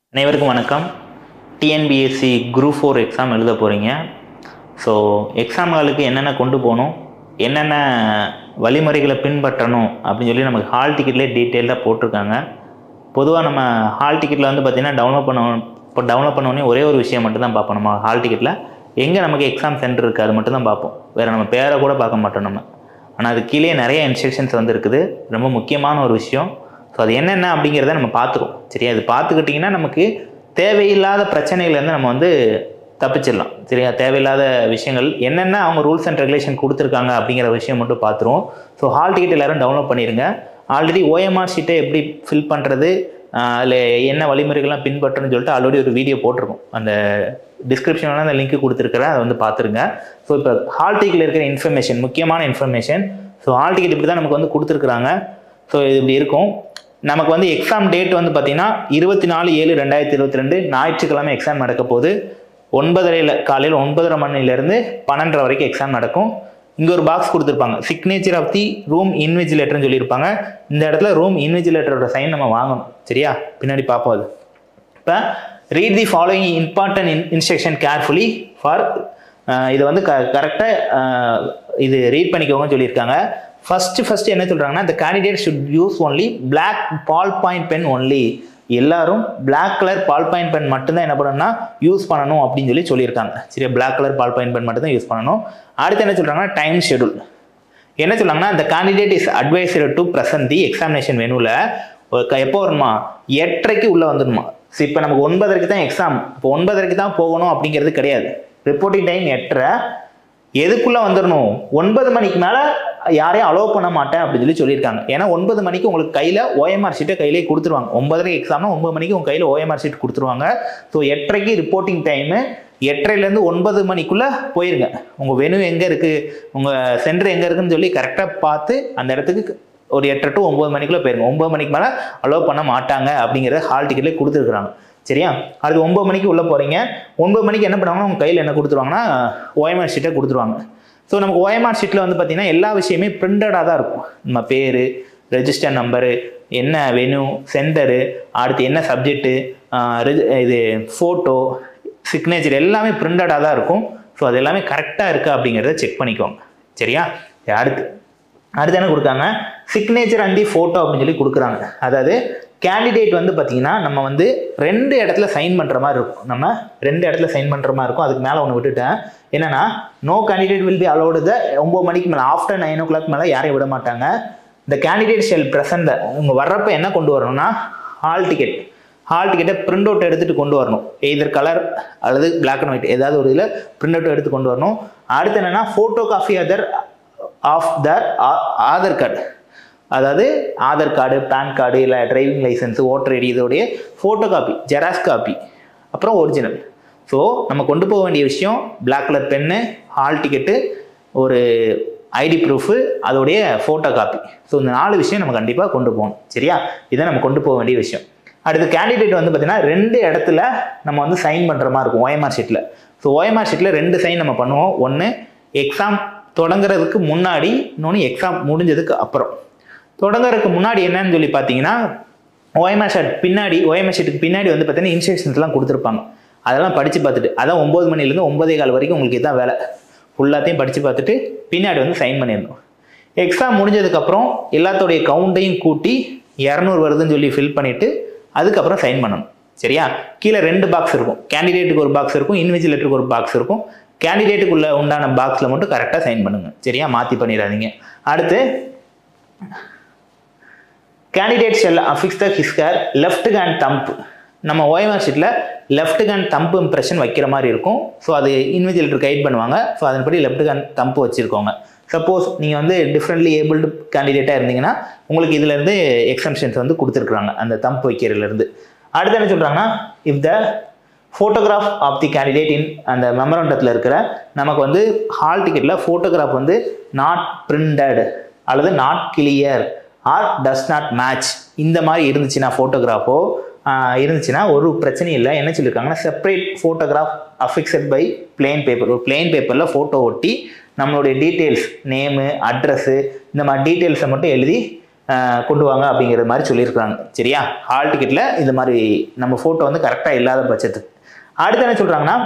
அனைவருக்கும் வணக்கம் TNPSC group four exam எழுத போகிறீங்க ஸோ எக்ஸாம்களுக்கு என்னென்ன கொண்டு போகணும் என்னென்ன வழிமுறைகளை பின்பற்றணும் அப்படின்னு சொல்லி நமக்கு ஹால் டிக்கெட்லேயே டீட்டெயிலாக போட்டிருக்காங்க பொதுவாக நம்ம ஹால் டிக்கெட்டில் வந்து பார்த்திங்கன்னா டவுன்லோட் பண்ண இப்போ டவுன்லோட் பண்ண உடனே ஒரே ஒரு விஷயம் மட்டும் தான் பார்ப்போம் நம்ம ஹால் டிக்கெட்டில் எங்கே நமக்கு எக்ஸாம் சென்டர் இருக்குது அது மட்டும் தான் பார்ப்போம் வேறு நம்ம பேரை கூட பார்க்க மாட்டோம் நம்ம ஆனால் அது கீழே நிறைய இன்ஸ்ட்ரக்ஷன்ஸ் வந்து இருக்குது ரொம்ப முக்கியமான ஒரு விஷயம் ஸோ அது என்னென்ன அப்படிங்கிறத நம்ம பார்த்துருவோம் சரியா அது பார்த்துக்கிட்டிங்கன்னா நமக்கு தேவையில்லாத பிரச்சனைகள்லேருந்து நம்ம வந்து தப்பிச்சிடலாம் சரியா தேவையில்லாத விஷயங்கள் என்னென்ன அவங்க ரூல்ஸ் அண்ட் ரெகுலேஷன் கொடுத்துருக்காங்க அப்படிங்கிற விஷயம் மட்டும் பார்த்துருவோம் ஸோ ஹால் டிக்கெட் எல்லோரும் டவுன்லோட் பண்ணிடுங்க ஆல்ரெடி ஓஎம்ஆர் ஷீட்டை எப்படி ஃபில் பண்ணுறது அதில் என்ன வழிமுறைகள்லாம் பின்பற்றணும்னு சொல்லிட்டு ஆல்ரெடி ஒரு வீடியோ போட்டிருக்கோம் அந்த டிஸ்கிரிப்ஷனில் அந்த லிங்க் கொடுத்துருக்கிறேன் அதை வந்து பார்த்துருங்க ஸோ இப்போ ஹால் டிக்கெட்டில் இருக்கிற இன்ஃபர்மேஷன் முக்கியமான இன்ஃபர்மேஷன் ஸோ ஹால் டிக்கெட் இப்படி தான் நமக்கு வந்து கொடுத்துருக்குறாங்க ஸோ இது இப்படி இருக்கும் நமக்கு வந்து எக்ஸாம் டேட் வந்து பார்த்தீங்கன்னா இருபத்தி நாலு ஏழு ரெண்டாயிரத்தி இருபத்தி ரெண்டு ஞாயிற்றுக்கிழமை எக்ஸாம் நடக்க போகுது ஒன்பதரையில் காலையில் ஒன்பதரை மணிலேருந்து பன்னெண்டரை வரைக்கும் எக்ஸாம் நடக்கும் இங்கே ஒரு பாக்ஸ் கொடுத்துருப்பாங்க சிக்னேச்சர் ஆஃப் தி ரூம் இன்விஜிலேட்டர்னு சொல்லியிருப்பாங்க இந்த இடத்துல ரூம் இன்விஜிலேட்டரோட சைன் நம்ம வாங்கணும் சரியா பின்னாடி பார்ப்போம் அது இப்போ read the following important in instruction carefully for இதை வந்து க கரெக்டாக இது ரீட் பண்ணிக்கோங்கன்னு சொல்லியிருக்காங்க ஃபஸ்ட்டு ஃபஸ்ட்டு என்ன சொல்கிறாங்கன்னா இந்த candidate should use only black ball point pen only எல்லாரும் black colour ball point pen மட்டும்தான் என்ன பண்ணணும்னா யூஸ் பண்ணணும் அப்படின்னு சொல்லி சொல்லியிருக்காங்க சரியா black colour ball point pen மட்டும் தான் யூஸ் பண்ணணும் அடுத்து என்ன சொல்கிறாங்கன்னா டைம் ஷெடியூல் என்ன சொல்றாங்கன்னா இந்த candidate is advisor to present the examination வேணுல எப்போ வரணுமா எட்டரைக்கு உள்ளே வந்துடணுமா ஸோ இப்போ நமக்கு ஒன்பதரைக்கு தான் எக்ஸாம் இப்போ ஒன்பதரைக்கு தான் போகணும் அப்படிங்கிறது கிடையாது ரிப்போர்ட்டிங் டைம் எட்டரை எதுக்குள்ளே வந்துடணும் ஒன்பது மணிக்கு மேலே யாரையும் அலோவ் பண்ண மாட்டேன் அப்படின்னு சொல்லி சொல்லியிருக்காங்க ஏன்னா ஒன்பது மணிக்கு உங்களுக்கு கையில் ஓஎம்ஆர் ஷீட்டை கையிலே கொடுத்துருவாங்க ஒன்பதரை எக்ஸாம்னா ஒன்பது மணிக்கு உங்கள் கையில் ஓஎம்ஆர் ஷீட் கொடுத்துருவாங்க ஸோ எட்டரைக்கு ரிப்போர்ட்டிங் டைமு எட்டரைலேருந்து ஒன்பது மணிக்குள்ளே போயிருங்க உங்கள் வெனு எங்கே இருக்குது உங்கள் சென்டர் எங்கே இருக்குன்னு சொல்லி கரெக்டாக பார்த்து அந்த இடத்துக்கு ஒரு எட்டரை டு ஒம்பது மணிக்குள்ளே போயிருங்க ஒம்பது மணிக்கு மேலே அலோவ் பண்ண மாட்டாங்க அப்படிங்கிறத ஹால் டிக்கெட்லேயே கொடுத்துருக்குறாங்க சரியா அது ஒம்பது மணிக்கு உள்ளே போகிறீங்க ஒன்பது மணிக்கு என்ன பண்ணுவாங்கன்னா உங்கள் கையில் என்ன கொடுத்துருவாங்கன்னா ஓஎம்ஆர் ஷீட்டை கொடுத்துருவாங்க ஸோ நமக்கு ஓஎம்ஆர் ஷீட்டில் வந்து பார்த்தீங்கன்னா எல்லா விஷயமே பிரிண்டடாக தான் இருக்கும் நம்ம பேர் ரெஜிஸ்டர் நம்பரு என்ன வெனு சென்டரு அடுத்து என்ன சப்ஜெக்ட்டு இது ஃபோட்டோ சிக்னேச்சர் எல்லாமே பிரிண்டடாக தான் இருக்கும் ஸோ அது எல்லாமே கரெக்டாக இருக்குது அப்படிங்கிறத செக் பண்ணிக்கோங்க சரியா அடுத்து அடுத்து என்ன கொடுக்காங்க சிக்னேச்சர் அண்ட் தி ஃபோட்டோ அப்படின்னு சொல்லி கொடுக்குறாங்க அதாவது கேண்டிடேட் வந்து பார்த்தீங்கன்னா நம்ம வந்து ரெண்டு இடத்துல சைன் பண்ணுற மாதிரி இருக்கும் நம்ம ரெண்டு இடத்துல சைன் பண்ணுற மாதிரி இருக்கும் அதுக்கு மேலே ஒன்று விட்டுட்டேன் என்னன்னா no candidate will be allowed the ஒம்பது மணிக்கு மேலே ஆஃப்டர் நைன் ஓ கிளாக் மேலே யாரையும் விட மாட்டாங்க இந்த கேண்டிடேட் ஷெல் ப்ரெசன்ட் உங்க வர்றப்ப என்ன கொண்டு வரணும்னா ஹால் டிக்கெட் ஹால் டிக்கெட்டை பிரிண்ட் அவுட் எடுத்துகிட்டு கொண்டு வரணும் எய்தர் கலர் அல்லது பிளாக் அண்ட் ஒயிட் ஏதாவது ஒரு இதில் பிரிண்ட் அவுட் எடுத்து கொண்டு வரணும் அடுத்து என்னென்னா ஃபோட்டோ காஃபி அதர் ஆஃப் தர் ஆதார் கார்டு அதாவது ஆதார் கார்டு பேன் கார்டு இல்லை டிரைவிங் லைசன்ஸ் ஓட்டர் ஐடி இதோடைய ஃபோட்டோ காப்பி ஜெராக்ஸ் காப்பி அப்புறம் ஒரிஜினல் ஸோ நம்ம கொண்டு போக வேண்டிய விஷயம் black colour pen hall ticket ஒரு ஐடி ப்ரூஃபு அதோடைய ஃபோட்டோ காப்பி ஸோ இந்த நாலு விஷயம் நம்ம கண்டிப்பாக கொண்டு போகணும் சரியா இதை நம்ம கொண்டு போக வேண்டிய விஷயம் அடுத்து கேண்டிடேட் வந்து பார்த்தீங்கன்னா ரெண்டு இடத்துல நம்ம வந்து சைன் பண்ணுற மாதிரி இருக்கும் ஓஎம்ஆர் ஷீட்டில் ஸோ ஓஎம்ஆர் ஷீட்டில் ரெண்டு சைன் நம்ம பண்ணுவோம் ஒன்று எக்ஸாம் தொடங்குறதுக்கு முன்னாடி இன்னொன்று எக்ஸாம் முடிஞ்சதுக்கு அப்புறம் தொடங்குறதுக்கு முன்னாடி என்னன்னு சொல்லி பார்த்தீங்கன்னா ஓஎம்ஆர் ஷீட் பின்னாடி ஓஎம்ஆர் ஷீட்டுக்கு பின்னாடி வந்து பார்த்தீங்கன்னா இன்ஸ்ட்ரக்ஷன்ஸ்லாம் கொடுத்துருப்பாங்க அதெல்லாம் படித்து பார்த்துட்டு அதான் ஒம்பது மணிலேருந்து ஒம்பதே கால் வரைக்கும் உங்களுக்கு இதான் வேலை ஃபுல்லாத்தையும் படித்து பார்த்துட்டு பின்னாடி வந்து சைன் பண்ணிடணும் எக்ஸாம் முடிஞ்சதுக்கப்புறம் எல்லாத்தோடைய கவுண்ட்டையும் கூட்டி இரநூறு வருதுன்னு சொல்லி ஃபில் பண்ணிவிட்டு அதுக்கப்புறம் சைன் பண்ணணும் சரியா கீழே ரெண்டு பாக்ஸ் இருக்கும் கேண்டிடேட்டுக்கு ஒரு பாக்ஸ் இருக்கும் இன்விஜிலேட்டருக்கு ஒரு பாக்ஸ் இருக்கும் கேண்டிடேட்டுக்குள்ள உண்டான பாக்ஸில் மட்டும் கரெக்டாக சைன் பண்ணுங்க சரியா மாற்றி பண்ணிடாதீங்க அடுத்து candidate shall affix the his her left hand thumb நம்ம ஓஎம்ஆர் ஷீட்டில் லெஃப்ட் ஹேண்ட் தம்ப் இம்ப்ரெஷன் வைக்கிற மாதிரி இருக்கும் ஸோ அது இன்விஜுவலேட்டர் கைட் பண்ணுவாங்க ஸோ அதன்படி லெஃப்ட் ஹேண்ட் தம்ப் வச்சுருக்கோங்க சப்போஸ் நீங்கள் வந்து டிஃப்ரெண்ட்லி ஏபிள்டு கேண்டிடேட்டாக இருந்தீங்கன்னா உங்களுக்கு இதுலேருந்து எக்ஸம்ஷன்ஸ் வந்து கொடுத்துருக்குறாங்க அந்த தம்ப் வைக்கிறதுலேருந்து அடுத்து என்ன சொல்கிறாங்கன்னா if the photograph of the candidate in அந்த மெமரண்டத்தில் இருக்கிற நமக்கு வந்து ஹால் டிக்கெட்டில் ஃபோட்டோகிராஃப் வந்து நாட் பிரிண்டட் அல்லது not clear or does not match இந்த மாதிரி இருந்துச்சுன்னா ஃபோட்டோகிராஃபோ இருந்துச்சுன்னா ஒரு பிரச்சனையும் இல்லை என்ன சொல்லியிருக்காங்கன்னா separate photograph affixed by plain paper ஒரு பிளெயின் பேப்பரில் ஃபோட்டோ ஒட்டி நம்மளுடைய டீட்டெயில்ஸ் நேமு அட்ரஸ்ஸு இந்த மாதிரி டீட்டெயில்ஸை மட்டும் எழுதி அஹ், கொண்டு வாங்க அப்படிங்கிற மாதிரி சொல்லியிருக்காங்க சரியா ஹால் டிக்கெட்டில் இந்த மாதிரி நம்ம ஃபோட்டோ வந்து கரெக்டாக இல்லாத பட்சத்துக்கு அடுத்து என்ன சொல்கிறாங்கன்னா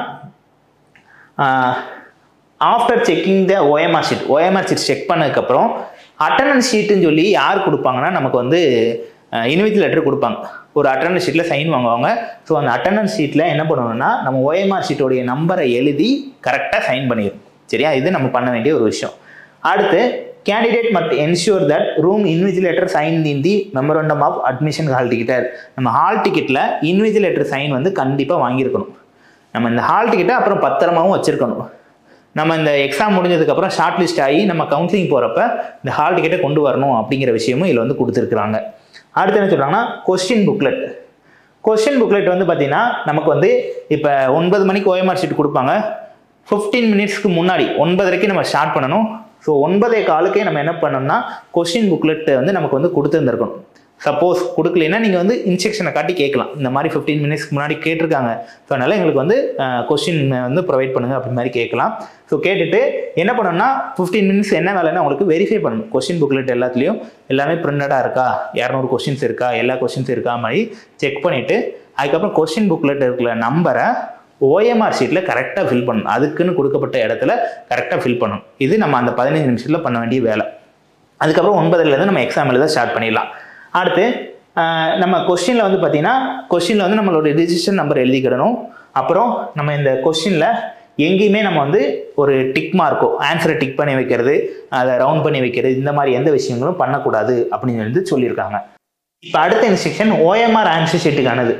after checking the OMR sheet OMR sheet check பண்ணதுக்கப்புறம் அட்டண்டன்ஸ் ஷீட்டுன்னு சொல்லி யார் கொடுப்பாங்கன்னா நமக்கு வந்து இன்விஜுவல் லெட்டர் கொடுப்பாங்க ஒரு அட்டண்டன்ஸ் ஷீட்டில் சைன் வாங்குவாங்க ஸோ அந்த அட்டண்டன்ஸ் ஷீட்டில் என்ன பண்ணணும்னா நம்ம ஓஎம்ஆர் ஷீட்டோடைய நம்பரை எழுதி கரெக்டாக சைன் பண்ணிடும் சரியா இது நம்ம பண்ண வேண்டிய ஒரு விஷயம் அடுத்து candidate must ensure that room invigilator sign in the memorandum of admission hall டிக்கெட்டர் நம்ம ஹால் டிக்கெட்டில் இன்விஜிலேட்டர் சைன் வந்து கண்டிப்பாக வாங்கியிருக்கணும் நம்ம இந்த ஹால் டிக்கெட்டை அப்புறம் பத்திரமாவும் வச்சுருக்கணும் நம்ம இந்த எக்ஸாம் முடிஞ்சதுக்கப்புறம் ஷார்ட் லிஸ்ட் ஆகி நம்ம கவுன்சிலிங் போகிறப்ப இந்த ஹால் டிக்கெட்டை கொண்டு வரணும் அப்படிங்கிற விஷயமும் இதில் வந்து கொடுத்துருக்குறாங்க அடுத்து என்ன சொல்கிறாங்கன்னா கொஸ்டின் புக்லெட் கொஸ்டின் புக்லெட் வந்து பார்த்தீங்கன்னா நமக்கு வந்து இப்போ ஒன்பது மணிக்கு ஓஎம்ஆர் ஷீட் கொடுப்பாங்க ஃபிஃப்டீன் மினிட்ஸ்க்கு முன்னாடி ஒன்பதரைக்கு நம்ம ஸ்டார்ட் பண்ணணும் ஸோ ஒன்பதே காலுக்கே நம்ம என்ன பண்ணோம்னா கொஸ்டின் புக்லெட் வந்து நமக்கு வந்து கொடுத்துருந்துருக்கணும் சப்போஸ் கொடுக்கலைன்னா நீங்கள் வந்து இன்ஸ்ட்ரக்ஷனை காட்டி கேட்கலாம் இந்த மாதிரி ஃபிஃப்டீன் மினிட்ஸ்க்கு முன்னாடி கேட்டிருக்காங்க ஸோ அதனால் எங்களுக்கு வந்து கொஸ்டின் வந்து ப்ரொவைட் பண்ணுங்க அப்படி மாதிரி கேட்கலாம் ஸோ கேட்டுட்டு என்ன பண்ணணும்னா ஃபிஃப்டீன் மினிட்ஸ் என்ன வேலைன்னா உங்களுக்கு வெரிஃபை பண்ணணும் கொஸ்டின் புக்லெட் எல்லாத்துலேயும் எல்லாமே பிரிண்டடாக இருக்கா இரநூறு கொஸ்டின்ஸ் இருக்கா எல்லா கொஸ்டின்ஸ் இருக்கா மாதிரி செக் பண்ணிவிட்டு அதுக்கப்புறம் கொஸ்டின் புக்லெட் இருக்கிற நம்பரை ஓஎம்ஆர் ஷீட்டில் கரெக்டாக ஃபில் பண்ணணும் அதுக்குன்னு கொடுக்கப்பட்ட இடத்துல கரெக்டாக ஃபில் பண்ணணும் இது நம்ம அந்த பதினஞ்சு நிமிஷத்தில் பண்ண வேண்டிய வேலை அதுக்கப்புறம் ஒன்பதுலேருந்து நம்ம எக்ஸாம் எழுத ஸ்டார்ட் பண்ணிடலாம் அடுத்து ஆஹ், நம்ம கொஸ்டினில் வந்து பார்த்தீங்கன்னா கொஸ்டினில் வந்து நம்மளோட ரிஜிஸ்டர் நம்பர் எழுதிக்கிடணும் அப்புறம் நம்ம இந்த கொஸ்டினில் எங்கேயுமே நம்ம வந்து ஒரு டிக் மார்க்கோ ஆன்சரை டிக் பண்ணி வைக்கிறது அதை ரவுண்ட் பண்ணி வைக்கிறது இந்த மாதிரி எந்த விஷயங்களும் பண்ணக்கூடாது அப்படின்னு வந்து சொல்லியிருக்காங்க இப்போ அடுத்த இன்ஸ்ட்ரக்ஷன் ஓஎம்ஆர் ஆன்சர் ஷீட்டுக்கானது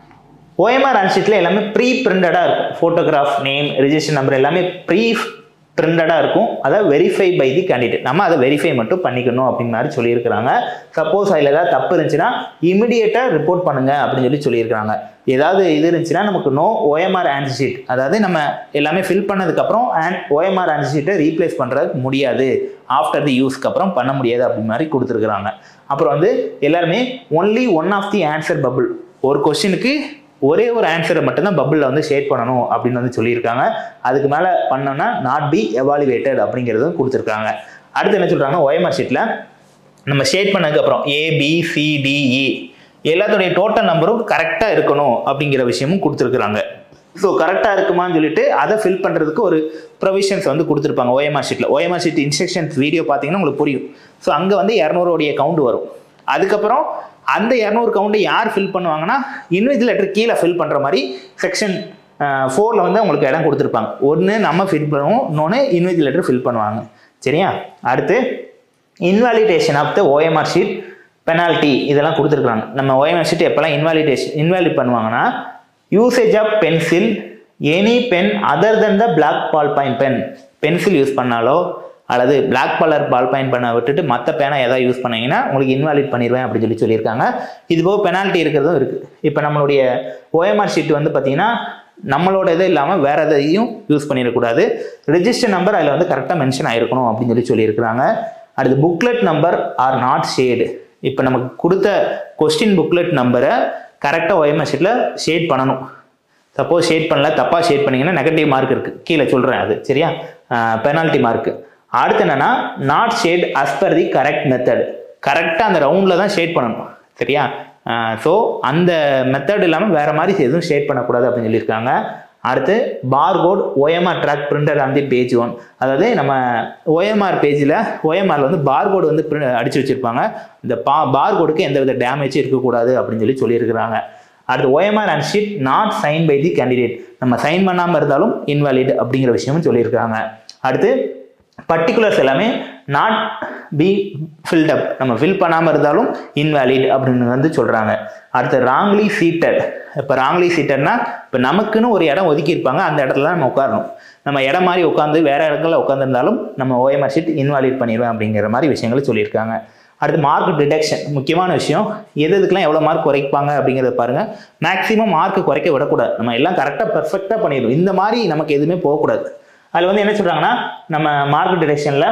ஓஎம்ஆர் ஆன்சீட்டில் எல்லாமே ப்ரீ பிரிண்டடாக இருக்கும் ஃபோட்டோகிராஃப் நேம் ரிஜிஸ்டர் நம்பர் எல்லாமே ப்ரீ பிரிண்டடாக இருக்கும் அதை வெரிஃபை பை தி கேண்டிடேட் நம்ம அதை வெரிஃபை மட்டும் பண்ணிக்கணும் அப்படின்னு மாதிரி சொல்லியிருக்கிறாங்க சப்போஸ் அதில் ஏதாவது தப்பு இருந்துச்சுன்னா இமிடியேட்டாக ரிப்போர்ட் பண்ணுங்க அப்படின்னு சொல்லி சொல்லியிருக்காங்க ஏதாவது இது இருந்துச்சுன்னா நமக்கு நோ ஓஎம்ஆர் ஆன்சர் ஷீட் அதாவது நம்ம எல்லாமே ஃபில் பண்ணதுக்கப்புறம் அண்ட் ஓஎம்ஆர் ஆன்சர் ஷீட்டை ரீப்ளேஸ் பண்ணுறதுக்கு முடியாது ஆஃப்டர் தி யூஸ்க்கு அப்புறம் பண்ண முடியாது அப்படின்னு மாதிரி கொடுத்துருக்குறாங்க அப்புறம் வந்து எல்லாருமே only one of the answer bubble ஒரு கொஸ்டினுக்கு ஒரே ஒரு ஆன்சரை மட்டும்தான் பப்பிளில் வந்து ஷேட் பண்ணணும் அப்படின்னு வந்து சொல்லியிருக்காங்க அதுக்கு மேலே பண்ணோம்னா நாட் பி எவாலுவேட்டட் அப்படிங்கிறதும் கொடுத்துருக்காங்க அடுத்து என்ன சொல்கிறாங்கன்னா ஓஎம்ஆர் ஷீட்டில் நம்ம ஷேட் பண்ணதுக்கப்புறம் A B C D E எல்லாத்துடைய டோட்டல் நம்பரும் கரெக்டாக இருக்கணும் அப்படிங்கிற விஷயமும் கொடுத்துருக்குறாங்க ஸோ கரெக்டாக இருக்குமான்னு சொல்லிட்டு அதை ஃபில் பண்ணுறதுக்கு ஒரு ப்ரொவிஷன்ஸ் வந்து கொடுத்துருப்பாங்க ஓஎம்ஆர் ஷீட்டில் ஓஎம்ஆர் ஷீட் இன்ஸ்ட்ரக்ஷன்ஸ் வீடியோ பார்த்தீங்கன்னா உங்களுக்கு புரியும் ஸோ அங்கே வந்து இரநூறுடைய கவுண்ட் வரும் அதுக்கப்புறம் அந்த இரநூறு கவுண்டை யார் ஃபில் பண்ணுவாங்கன்னா இன்விஜுவல் லெட்டர் கீழே ஃபில் பண்ணுற மாதிரி செக்ஷன் ஃபோரில் வந்து அவங்களுக்கு இடம் கொடுத்துருப்பாங்க ஒன்று நம்ம ஃபில் பண்ணுவோம் இன்னொன்று இன்விஜுவல் லெட்டர் ஃபில் பண்ணுவாங்க சரியா அடுத்து invalidation of the OMR sheet penalty இதெல்லாம் கொடுத்துருக்காங்க நம்ம ஓஎம்ஆர் ஷீட் எப்போல்லாம் இன்வாலிடேஷன் இன்வாலிட் பண்ணுவாங்கன்னா usage of pencil any pen other than the black ball point pen pencil use பண்ணாலோ அல்லது பிளாக் கலர் பால் பாயிண்ட் பண்ண விட்டுட்டு மற்ற பேனா எதாவது யூஸ் பண்ணீங்கன்னா உங்களுக்கு இன்வாலிட் பண்ணிடுவேன் அப்படின்னு சொல்லி சொல்லியிருக்காங்க இது போக பெனால்ட்டி இருக்கிறதும் இருக்குது இப்போ நம்மளுடைய ஓஎம்ஆர் ஷீட் வந்து பார்த்தீங்கன்னா நம்மளோட இது இல்லாமல் வேற எதையும் யூஸ் பண்ணிடக்கூடாது ரெஜிஸ்டர் நம்பர் அதில் வந்து கரெக்டாக மென்ஷன் ஆயிருக்கணும் அப்படின்னு சொல்லி சொல்லியிருக்கிறாங்க அடுத்து booklet number or not shade இப்போ நமக்கு கொடுத்த கொஸ்டின் புக்லெட் நம்பரை கரெக்டாக ஓஎம்ஆர் ஷீட்டில் ஷேட் பண்ணணும் சப்போஸ் ஷேட் பண்ணல தப்பாக ஷேட் பண்ணீங்கன்னா நெகட்டிவ் மார்க் இருக்குது கீழே சொல்கிறேன் அது சரியா பெனால்ட்டி மார்க்கு அடுத்து என்னன்னா not shade as per the correct method கரெக்டாக அந்த ரவுண்டில் தான் ஷேட் பண்ணணும் சரியா ஸோ அந்த மெத்தட் இல்லாமல் வேறு மாதிரி எதுவும் ஷேட் பண்ணக்கூடாது அப்படின்னு சொல்லியிருக்காங்க அடுத்து barcode OMR track printer on the page one அதாவது நம்ம ஓஎம்ஆர் பேஜில் ஓஎம்ஆரில் வந்து பார்கோடு வந்து print- அடிச்சு வச்சிருப்பாங்க இந்த பா பார்கோடுக்கு எந்த வித டேமேஜும் இருக்கக்கூடாது அப்படின்னு சொல்லி சொல்லியிருக்கிறாங்க அடுத்து OMR and sheet not sign by the candidate நம்ம சைன் பண்ணாமல் இருந்தாலும் இன்வாலிட் அப்படிங்கிற விஷயமும் சொல்லியிருக்காங்க அடுத்து பர்டிகுலர்ஸ் எல்லாமே நாட் பி ஃபில்ட் அப் நம்ம ஃபில் பண்ணாமல் இருந்தாலும் இன்வாலிட் அப்படின்னு வந்து சொல்கிறாங்க அடுத்து ராங்லி சீட்டட் இப்போ ராங்லி சீட்டட்னா இப்போ நமக்குன்னு ஒரு இடம் ஒதுக்கியிருப்பாங்க அந்த இடத்துல தான் நம்ம உட்காரணும் நம்ம இடம் மாதிரி உட்காந்து வேற இடத்துல உட்காந்துருந்தாலும் நம்ம ஓஎம்ஆர் ஷீட் இன்வாலிட் பண்ணிடுவேன் அப்படிங்கிற மாதிரி விஷயங்களை சொல்லியிருக்காங்க அடுத்து மார்க் டிடெக்ஷன் முக்கியமான விஷயம் எது எதுக்கெல்லாம் எவ்வளோ மார்க் குறைப்பாங்க அப்படிங்கிறத பாருங்கள் மேக்ஸிமம் மார்க் குறைக்க விடக்கூடாது நம்ம எல்லாம் கரெக்டாக பெர்ஃபெக்டாக பண்ணிடணும் இந்த மாதிரி நமக்கு எதுவுமே போகக்கூடாது அதில் வந்து என்ன சொல்கிறாங்கன்னா நம்ம மார்க் டிடெக்ஷனில்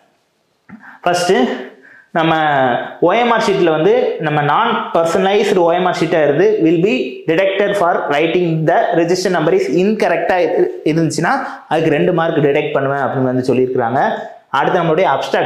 ஃபஸ்ட்டு நம்ம ஓஎம்ஆர் ஷீட்டில் வந்து நம்ம நான் பர்சனலைஸ்டு ஓஎம்ஆர் ஷீட்டாக இருந்து will be detected for writing the register number is இன்கரெக்டாக இருந்துச்சுன்னா அதுக்கு ரெண்டு மார்க் டிடெக்ட் பண்ணுவேன் அப்படின்னு வந்து சொல்லியிருக்கிறாங்க அடுத்து நம்மளுடைய அப்ஸ்ட்ராக்ட்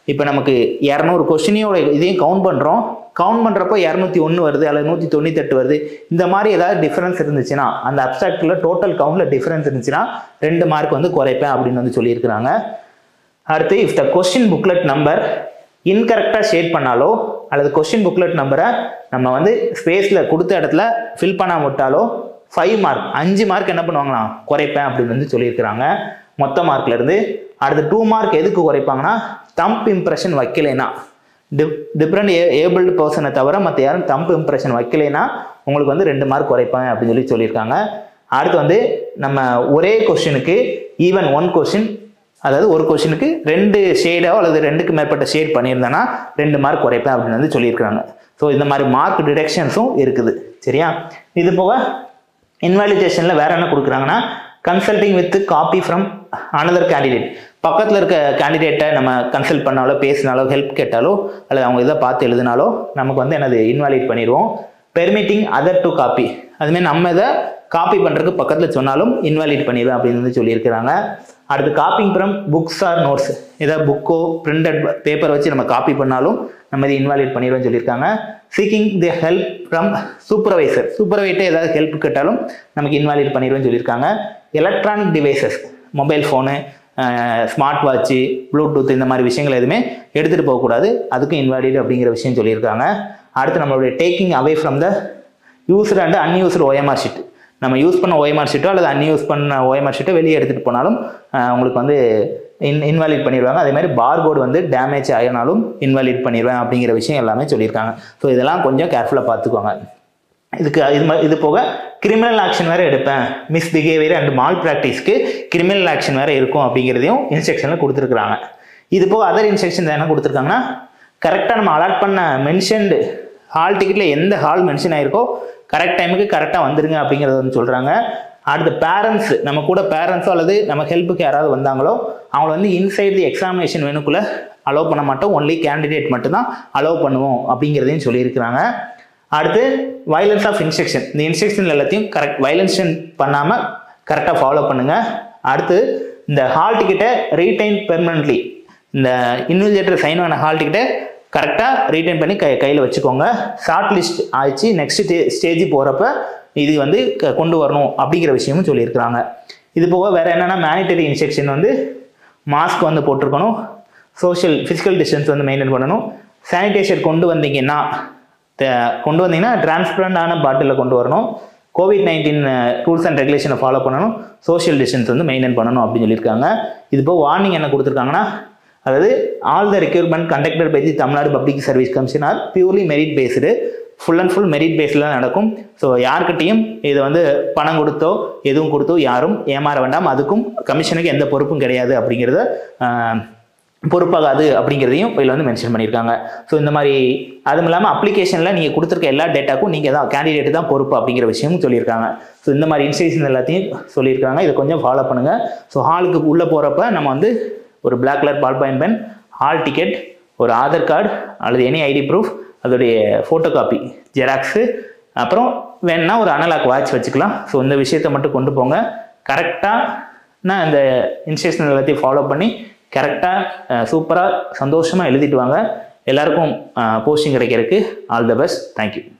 இப்போ நமக்கு இரநூறு கொஷினையோட இதையும் கவுண்ட் பண்ணுறோம் கவுண்ட் பண்ணுறப்போ இரநூத்தி ஒன்று வருது அல்லது நூற்றி தொண்ணூத்தெட்டு வருது இந்த மாதிரி ஏதாவது டிஃப்ரென்ஸ் இருந்துச்சுன்னா அந்த அப்சாக்டில் டோட்டல் கவுண்டில் டிஃப்ரென்ஸ் இருந்துச்சுன்னா ரெண்டு மார்க் வந்து குறைப்பேன் அப்படின்னு வந்து சொல்லியிருக்கிறாங்க அடுத்து if the question booklet number இன்கரெக்டாக ஷேட் பண்ணாலோ அல்லது கொஸ்டின் புக்லெட் நம்பரை நம்ம வந்து ஸ்பேஸில் கொடுத்த இடத்துல ஃபில் பண்ணாம விட்டாலோ ஃபைவ் மார்க் அஞ்சு மார்க் என்ன பண்ணுவாங்களாம் குறைப்பேன் அப்படின்னு வந்து சொல்லியிருக்கிறாங்க மொத்த மார்க்ல இருந்து அடுத்து டூ மார்க் எதுக்கு குறைப்பாங்கன்னா தம்ப் இம்ப்ரெஷன் வைக்கலைன்னா டிப் டிஃப்ரெண்ட் ஏ ஏபிள்டு பர்சனை தவிர மற்ற யாரும் தம்ப் இம்ப்ரெஷன் வைக்கலைன்னா உங்களுக்கு வந்து ரெண்டு மார்க் குறைப்பேன் அப்படின்னு சொல்லி சொல்லியிருக்காங்க அடுத்து வந்து நம்ம ஒரே கொஷினுக்கு ஈவன் ஒன் கொஷின் அதாவது ஒரு கொஷினுக்கு ரெண்டு ஷேடோ அல்லது ரெண்டுக்கு மேற்பட்ட ஷேட் பண்ணியிருந்தேன்னா ரெண்டு மார்க் குறைப்பேன் அப்படின்னு வந்து சொல்லியிருக்காங்க ஸோ இந்த மாதிரி மார்க் டிடெக்ஷன்ஸும் இருக்குது சரியா இது போக இன்வாலிடேஷனில் வேற என்ன கொடுக்குறாங்கன்னா consulting with copy from another candidate பக்கத்தில் இருக்க கேண்டிடேட்டை நம்ம கன்சல்ட் பண்ணாலோ பேசினாலோ ஹெல்ப் கேட்டாலோ அல்லது அவங்க இதை பார்த்து எழுதினாலோ நமக்கு வந்து என்னது இன்வாலிட் பண்ணிடுவோம் பெர்மிட்டிங் அதர் டு காப்பி அதுமாதிரி நம்ம இதை காப்பி பண்ணுறதுக்கு பக்கத்தில் சொன்னாலும் இன்வாலிட் பண்ணிடுவேன் அப்படின்னு வந்து சொல்லியிருக்கிறாங்க அடுத்து copying from books or notes ஏதாவது புக்கோ பிரிண்டட் பேப்பர் வச்சு நம்ம காப்பி பண்ணாலும் நம்ம இதை இன்வாலிட் பண்ணிடுவோம்னு சொல்லியிருக்காங்க seeking the help from supervisor சூப்பர்வைட்டே ஏதாவது ஹெல்ப் கேட்டாலும் நமக்கு இன்வாலிட் பண்ணிடுவோம்னு சொல்லியிருக்காங்க electronic devices mobile phone smart watch Bluetooth இந்த மாதிரி விஷயங்கள் எதுவுமே எடுத்துகிட்டு போகக்கூடாது அதுக்கும் இன்வாலிட் அப்படிங்கிற விஷயம் சொல்லியிருக்காங்க அடுத்து நம்மளுடைய taking away from the used and unused OMR sheet நம்ம யூஸ் பண்ண ஓஎம்ஆர் ஷீட்டோ அல்லது அன்யூஸ் பண்ண ஓஎம்ஆர் ஷீட்டோ வெளியே எடுத்துகிட்டு போனாலும் அஹ், உங்களுக்கு வந்து இன் இன்வாலிட் பண்ணிடுவாங்க அதே மாதிரி பார்கோடு வந்து டேமேஜ் ஆகினாலும் இன்வாலிட் பண்ணிடுவேன் அப்படிங்கிற விஷயம் எல்லாமே சொல்லியிருக்காங்க ஸோ இதெல்லாம் கொஞ்சம் கேர்ஃபுல்லாக பார்த்துக்கோங்க இதுக்கு இது ம- இது போக கிரிமினல் ஆக்ஷன் வேறு எடுப்பேன் மிஸ்பிஹேவியர் அண்ட் மால் ப்ராக்டிஸ்க்கு கிரிமினல் ஆக்ஷன் வேறு இருக்கும் அப்படிங்கிறதையும் இன்ஸ்ட்ரக்ஷனில் கொடுத்துருக்குறாங்க இது போக அதர் இன்ஸ்ட்ரக்ஷன் என்ன கொடுத்துருக்காங்கன்னா கரெக்டாக நம்ம அலாட் பண்ண மென்ஷன்டு ஹால் டிக்கெட்டில் எந்த ஹால் மென்ஷன் ஆயிருக்கோ கரெக்ட் டைமுக்கு கரெக்டாக வந்துருங்க அப்படிங்கிறத வந்து சொல்கிறாங்க அடுத்து பேரண்ட்ஸ் நம்ம கூட பேரண்ட்ஸோ அல்லது நம்ம ஹெல்ப்புக்கு யாராவது வந்தாங்களோ அவங்கள வந்து இன்சைட் தி எக்ஸாமினேஷன் வேணுக்குள்ளே அலோவ் பண்ண மாட்டோம் ஒன்லி கேண்டிடேட் மட்டும்தான் அலோவ் பண்ணுவோம் அப்படிங்கிறதையும் சொல்லியிருக்கிறாங்க அடுத்து வயலன்ஸ் ஆஃப் இன்ஸ்ட்ரக்ஷன் இந்த இன்ஸ்ட்ரக்ஷன் எல்லாத்தையும் கரெக்ட் வயலன்ஷன் பண்ணாமல் கரெக்டாக ஃபாலோ பண்ணுங்க அடுத்து இந்த ஹால் டிக்கெட்டை ரீடைன் பெர்மனன்ட்லி இந்த இன்விஜிலேட்டர் சைன் ஆன ஹால் டிக்கெட்டை கரெக்டாக ரீடைன் பண்ணி கை கையில் வச்சுக்கோங்க ஷார்ட் லிஸ்ட் ஆயிடுச்சு நெக்ஸ்ட் ஸ்டேஜ் போகிறப்ப இது வந்து க- கொண்டு வரணும் அப்படிங்கிற விஷயமும் சொல்லியிருக்கிறாங்க இது போக வேறு என்னென்னா மேனிட்டரி இன்ஸ்ட்ரக்ஷன் வந்து மாஸ்க் வந்து போட்டிருக்கணும் சோஷியல் ஃபிசிக்கல் டிஸ்டன்ஸ் வந்து மெயின்டைன் பண்ணணும் சானிடைசர் கொண்டு வந்தீங்கன்னா த- கொண்டு வந்தீங்கன்னா டிரான்ஸ்பரண்டான பாட்டிலில் கொண்டு வரணும் கோவிட் நைன்டீன் ரூல்ஸ் அண்ட் ரெகுலேஷனை ஃபாலோ பண்ணணும் சோஷியல் டிஸ்டன்ஸ் வந்து மெயின்டைன் பண்ணணும் அப்படின்னு சொல்லியிருக்காங்க இது போக வார்னிங் என்ன கொடுத்துருக்காங்கன்னா அதாவது all the requirement conducted by the Tamil Nadu public service commission are purely merit based full and full merit பேஸில் தான் நடக்கும் ஸோ யார்கிட்டையும் இதை வந்து பணம் கொடுத்தோ எதுவும் கொடுத்தோ யாரும் ஏமாற வேண்டாம் அதுக்கும் கமிஷனுக்கு எந்த பொறுப்பும் கிடையாது அப்படிங்கிறத ஆஹ், பொறுப்பாகாது அப்படிங்கிறதையும் இதில் வந்து மென்ஷன் பண்ணியிருக்காங்க ஸோ இந்த மாதிரி அதுவும் இல்லாமல் அப்ளிகேஷனில் நீங்கள் கொடுத்துருக்க எல்லா டேட்டாக்கும் நீங்கள் தான் கேண்டிடேட் தான் பொறுப்பு அப்படிங்கிற விஷயமும் சொல்லியிருக்காங்க ஸோ இந்த மாதிரி இன்ஸ்ட்ரக்ஷன் எல்லாத்தையும் சொல்லியிருக்காங்க இதை கொஞ்சம் ஃபாலோ பண்ணுங்கள் ஸோ ஹாலுக்கு உள்ளே போகிறப்ப நம்ம வந்து ஒரு black colour ball point pen hall ticket ஒரு ஆதார் கார்டு அல்லது எனி ஐடி ப்ரூஃப் அதோடைய ஃபோட்டோ காப்பி ஜெராக்ஸு அப்புறம் வேணும்னா ஒரு அனலாக் வாட்ச் வச்சுக்கலாம் ஸோ இந்த விஷயத்தை மட்டும் கொண்டு போங்க கரெக்டாக நான் இந்த இன்ஸ்ட்ரக்ஷன் எல்லாத்தையும் ஃபாலோ பண்ணி கரெக்டாக சூப்பராக சந்தோஷமாக எழுதிட்டு வாங்க எல்லாருக்கும் போஸ்டிங் கிடைக்கிறதுக்கு ஆல் த பெஸ்ட் தேங்க்யூ